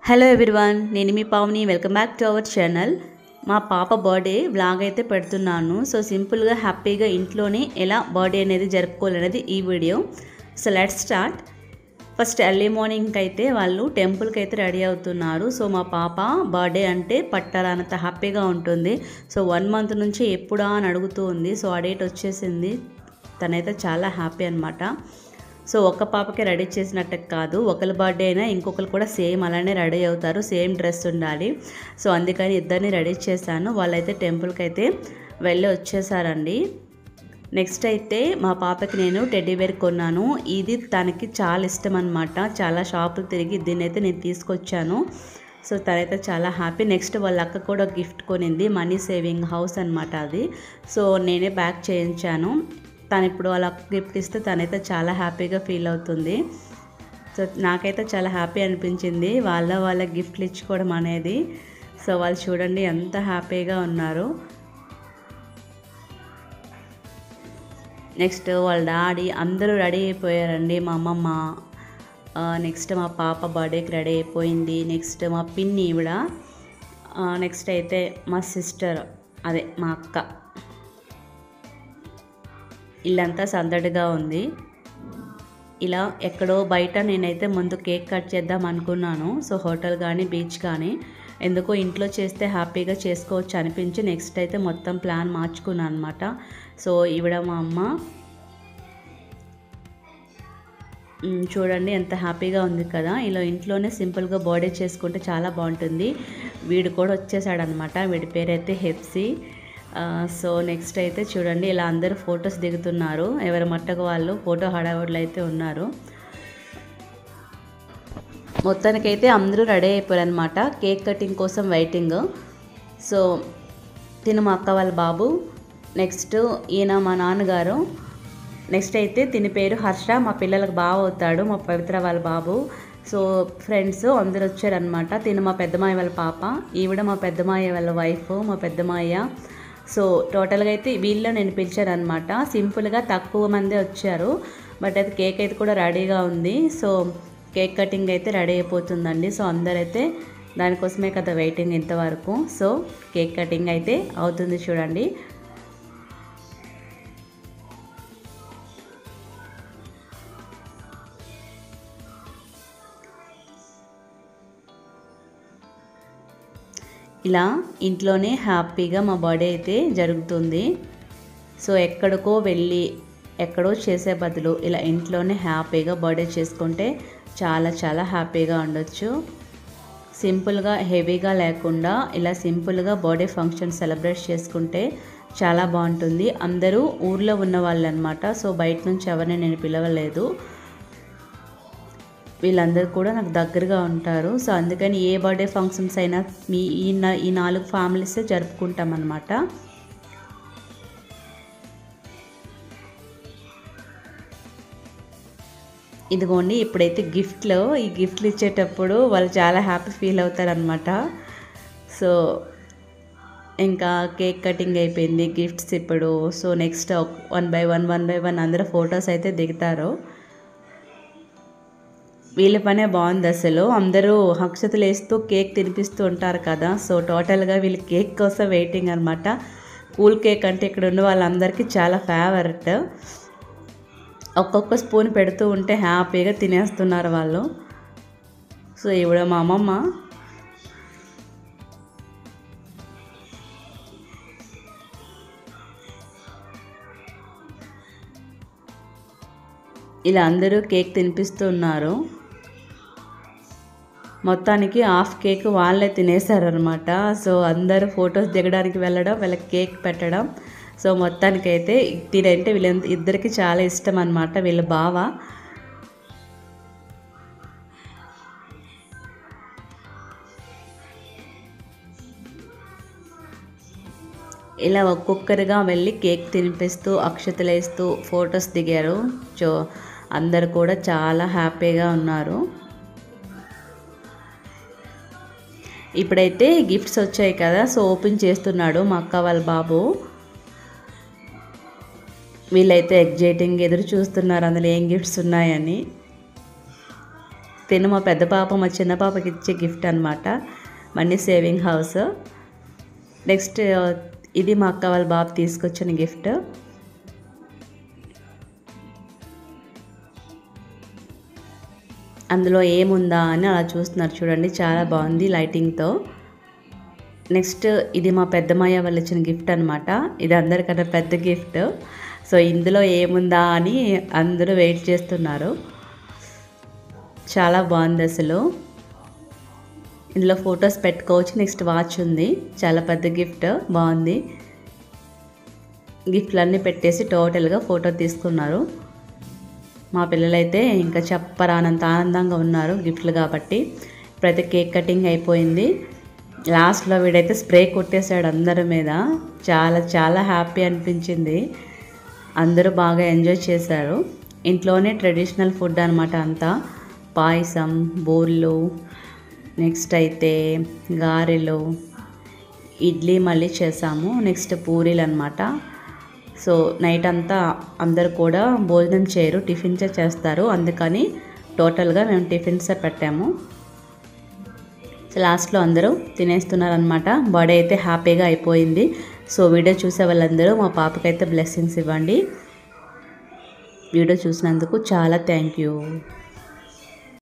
hello everyone నేను మీ Pavani welcome back to our channel మా పాప బర్త్డే వ్లాగ్ అయితే పెడుతున్నాను సో సింపుల్గా హ్యాపీగా ఇంట్లోనే ఎలా బర్త్డే అనేది జరుపుకోవాలనేది ఈ video so let start first early morning అయితే వాళ్ళు టెంపుల్కి అయితే రెడీ అవుతున్నారు సో మా పాప బర్త్డే అంటే పట్టాలన్నంత హ్యాపీగా ఉంటుంది సో వన్ మంత్ నుంచి ఎప్పుడా అని అడుగుతూ ఉంది సో ఆ డేట్ వచ్చేసింది తనైతే చాలా హ్యాపీ అనమాట సో ఒక పాపకి రెడీ చేసినట్టు కాదు ఒకరి బర్త్డే అయినా ఇంకొకరు కూడా సేమ్ అలానే రెడీ అవుతారు సేమ్ డ్రెస్ ఉండాలి సో అందుకని ఇద్దరిని రెడీ చేశాను వాళ్ళైతే టెంపుల్కి అయితే వెళ్ళి వచ్చేసారండి నెక్స్ట్ అయితే మా పాపకి నేను టెడ్డీ బేర్ కొన్నాను ఇది తనకి చాలా ఇష్టం అనమాట చాలా షాపులు తిరిగి దీన్ని అయితే నేను తీసుకొచ్చాను సో తనైతే చాలా హ్యాపీ నెక్స్ట్ వాళ్ళ అక్క కూడా గిఫ్ట్ కొనింది మనీ సేవింగ్ హౌస్ అనమాట అది సో నేనే ప్యాక్ చేయించాను తను ఇప్పుడు వాళ్ళ అక్క గిఫ్ట్ ఇస్తే తనైతే చాలా హ్యాపీగా ఫీల్ అవుతుంది సో నాకైతే చాలా హ్యాపీ అనిపించింది వాళ్ళ వాళ్ళ గిఫ్ట్లు ఇచ్చుకోవడం అనేది సో వాళ్ళు చూడండి ఎంత హ్యాపీగా ఉన్నారు నెక్స్ట్ వాళ్ళ డాడీ అందరూ రెడీ అయిపోయారండి మా అమ్మమ్మ నెక్స్ట్ మా పాప బర్త్డేకి రెడీ అయిపోయింది నెక్స్ట్ మా పిన్ని ఈవిడ నెక్స్ట్ అయితే మా సిస్టర్ అదే మా అక్క ఇల్లంతా సందడిగా ఉంది ఇలా ఎక్కడో బయట నేనైతే ముందు కేక్ కట్ చేద్దాం అనుకున్నాను సో హోటల్ కానీ బీచ్ కానీ ఎందుకో ఇంట్లో చేస్తే హ్యాపీగా చేసుకోవచ్చు అనిపించి నెక్స్ట్ అయితే మొత్తం ప్లాన్ మార్చుకున్నాను అనమాట సో ఈవిడ మా అమ్మ చూడండి ఎంత హ్యాపీగా ఉంది కదా ఇలా ఇంట్లోనే సింపుల్గా బర్త్డే చేసుకుంటే చాలా బాగుంటుంది వీడు కూడా వచ్చేసాడనమాట వీడి పేరైతే హెప్సీ సో నెక్స్ట్ అయితే చూడండి ఇలా అందరూ ఫొటోస్ దిగుతున్నారు ఎవరి మట్టకు వాళ్ళు ఫోటో హడావుడ్లు అయితే ఉన్నారు మొత్తానికైతే అందరూ రెడీ అయిపోయారు అనమాట కేక్ కటింగ్ కోసం వెయిటింగ్ సో తిను మా అక్క వాళ్ళ బాబు నెక్స్ట్ ఈయన మా నాన్నగారు నెక్స్ట్ అయితే తిని పేరు హర్ష మా పిల్లలకు బావ అవుతాడు మా పవిత్ర వాళ్ళ బాబు సో ఫ్రెండ్స్ అందరు వచ్చారనమాట తిను మా పెద్దమాయ వాళ్ళ పాప ఈవిడ మా పెద్దమాయ వాళ్ళ వైఫ్ మా పెద్దమాయ సో టోటల్గా అయితే వీళ్ళు నేను పిలిచాను అనమాట సింపుల్గా తక్కువ మంది వచ్చారు బట్ అయితే కేక్ అయితే కూడా రెడీగా ఉంది సో కేక్ కటింగ్ అయితే రెడీ అయిపోతుందండి సో అందరైతే దానికోసమే కదా వెయిటింగ్ ఇంతవరకు సో కేక్ కటింగ్ అయితే అవుతుంది చూడండి ఇలా ఇంట్లోనే హ్యాపీగా మా బర్త్డే అయితే జరుగుతుంది సో ఎక్కడికో వెళ్ళి ఎక్కడో చేసే బదులు ఇలా ఇంట్లోనే హ్యాపీగా బర్త్డే చేసుకుంటే చాలా చాలా హ్యాపీగా ఉండొచ్చు సింపుల్గా హెవీగా లేకుండా ఇలా సింపుల్గా బర్త్డే ఫంక్షన్ సెలబ్రేట్ చేసుకుంటే చాలా బాగుంటుంది అందరూ ఊర్లో ఉన్న వాళ్ళు అనమాట సో బయట నుంచి ఎవరిని నేను పిలవలేదు వీళ్ళందరూ కూడా నాకు దగ్గరగా ఉంటారు సో అందుకని ఏ బర్త్డే ఫంక్షన్స్ అయినా మీ ఈ ఈ నాలుగు ఫ్యామిలీసే జరుపుకుంటాం అనమాట ఇదిగోండి ఇప్పుడైతే గిఫ్ట్లో ఈ గిఫ్ట్లు ఇచ్చేటప్పుడు వాళ్ళు చాలా హ్యాపీ ఫీల్ అవుతారనమాట సో ఇంకా కేక్ కటింగ్ అయిపోయింది గిఫ్ట్స్ ఇప్పుడు so next one by one one by one అందరూ ఫొటోస్ అయితే దిగుతారు వీళ్ళ పనే బాగుంది అసలు అందరూ హక్షతలు వేస్తూ కేక్ తినిపిస్తూ ఉంటారు కదా సో టోటల్గా వీళ్ళు కేక్ కోసం వెయిటింగ్ అనమాట కూల్ కేక్ అంటే ఇక్కడ ఉన్న వాళ్ళందరికీ చాలా ఫేవరెట్ ఒక్కొక్క స్పూన్ పెడుతూ ఉంటే హ్యాపీగా తినేస్తున్నారు వాళ్ళు సో ఇవిడ మా అమ్మమ్మ ఇలా అందరూ కేక్ తినిపిస్తున్నారు మొత్తానికి హాఫ్ కేక్ వాళ్ళే తినేశారనమాట సో అందరూ ఫొటోస్ దిగడానికి వెళ్ళడం వీళ్ళకి కేక్ పెట్టడం సో మొత్తానికైతే తినంటే వీళ్ళ ఇద్దరికి చాలా ఇష్టం అనమాట వీళ్ళ బావ ఇలా ఒక్కొక్కరిగా వెళ్ళి కేక్ తినిపిస్తూ అక్షతలు వేస్తూ ఫొటోస్ దిగారు సో అందరు కూడా చాలా హ్యాపీగా ఉన్నారు ఇప్పుడైతే గిఫ్ట్స్ వచ్చాయి కదా సో ఓపెన్ చేస్తున్నాడు మా అక్క వాళ్ళ బాబు వీళ్ళైతే ఎగ్జైటింగ్ ఎదురు చూస్తున్నారు అందులో ఏం గిఫ్ట్స్ ఉన్నాయని తిను మా పెద్ద పాప మా చిన్న పాపకి ఇచ్చే గిఫ్ట్ అనమాట మనీ సేవింగ్ హౌస్ నెక్స్ట్ ఇది మా అక్క వాళ్ళ బాబు తీసుకొచ్చిన గిఫ్ట్ అందులో ఏముందా అని అలా చూస్తున్నారు చూడండి చాలా బాగుంది లైటింగ్తో నెక్స్ట్ ఇది మా పెద్దమ్మయ్య వాళ్ళు ఇచ్చిన గిఫ్ట్ అనమాట ఇది అందరికన్నా పెద్ద గిఫ్ట్ సో ఇందులో ఏముందా అని అందరూ వెయిట్ చేస్తున్నారు చాలా బాగుంది అసలు ఇందులో ఫొటోస్ పెట్టుకోవచ్చు నెక్స్ట్ వాచ్ ఉంది చాలా పెద్ద గిఫ్ట్ బాగుంది గిఫ్ట్లన్నీ పెట్టేసి టోటల్గా ఫోటో తీసుకున్నారు మా పిల్లలైతే ఇంకా చెప్పరానంత ఆనందంగా ఉన్నారు గిఫ్ట్లు కాబట్టి ఇప్పుడైతే కేక్ కటింగ్ అయిపోయింది లాస్ట్లో వీడైతే స్ప్రే కొట్టేశాడు అందరి మీద చాలా చాలా హ్యాపీ అనిపించింది అందరూ బాగా ఎంజాయ్ చేశారు ఇంట్లోనే ట్రెడిషనల్ ఫుడ్ అనమాట అంతా పాయసం బోర్లు నెక్స్ట్ అయితే గారెలు ఇడ్లీ మళ్ళీ చేసాము నెక్స్ట్ పూరీలు అనమాట సో నైట్ అంతా అందరు కూడా భోజనం చేయరు టిఫిన్సే చేస్తారు అందుకని టోటల్గా మేము టిఫిన్సే పెట్టాము సో లాస్ట్లో అందరూ తినేస్తున్నారనమాట బర్త్డే అయితే హ్యాపీగా అయిపోయింది సో వీడియో చూసే వాళ్ళందరూ మా పాపకైతే బ్లెస్సింగ్స్ ఇవ్వండి వీడియో చూసినందుకు చాలా థ్యాంక్ యూ